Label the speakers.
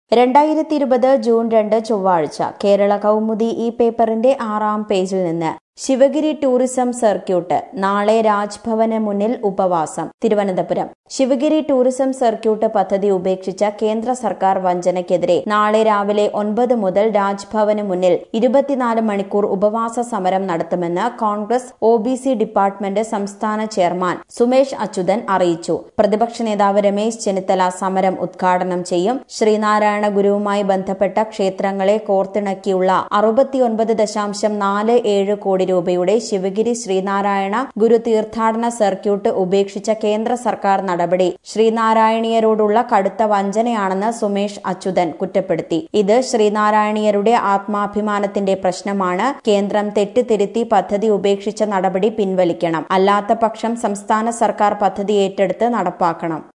Speaker 1: രണ്ടായിരത്തി ഇരുപത് ജൂൺ രണ്ട് ചൊവ്വാഴ്ച കേരള കൗമുദി ഈ പേപ്പറിന്റെ ആറാം പേജിൽ നിന്ന് ശിവഗിരി ടൂറിസം സർക്യൂട്ട് നാളെ രാജ്ഭവന് മുന്നിൽ ഉപവാസം തിരുവനന്തപുരം ശിവഗിരി ടൂറിസം സർക്യൂട്ട് പദ്ധതി ഉപേക്ഷിച്ച കേന്ദ്ര സർക്കാർ വഞ്ചനയ്ക്കെതിരെ നാളെ രാവിലെ ഒൻപത് മുതൽ രാജ്ഭവന് മുന്നിൽ ഇരുപത്തിനാല് മണിക്കൂർ ഉപവാസ സമരം നടത്തുമെന്ന് Congress O B C department സംസ്ഥാന ചെയർമാൻ സുമേഷ് അച്യുതൻ അറിയിച്ചു പ്രതിപക്ഷ നേതാവ് രമേശ് ചെന്നിത്തല സമരം ഉദ്ഘാടനം ചെയ്യും ശ്രീനാരായണ ഗുരുവുമായി ബന്ധപ്പെട്ട ക്ഷേത്രങ്ങളെ കോർത്തിണക്കിയുള്ള അറുപത്തിയൊൻപത് ദശാംശം നാല് ഏഴ് കോടി രൂപയുടെ ശിവഗിരി ശ്രീനാരായണ ഗുരു തീർത്ഥാടന സർക്യൂട്ട് ഉപേക്ഷിച്ച കേന്ദ്ര സർക്കാർ നടപടി ശ്രീനാരായണീയരോടുള്ള കടുത്ത വഞ്ചനയാണെന്ന് സുമേഷ് അച്യുതൻ കുറ്റപ്പെടുത്തി ഇത് ശ്രീനാരായണീയരുടെ ആത്മാഭിമാനത്തിന്റെ പ്രശ്നമാണ് കേന്ദ്രം തെറ്റിത്തിരുത്തി പദ്ധതി ഉപേക്ഷിച്ച നടപടി പിൻവലിക്കണം അല്ലാത്ത പക്ഷം സംസ്ഥാന സർക്കാർ പദ്ധതി ഏറ്റെടുത്ത് നടപ്പാക്കണം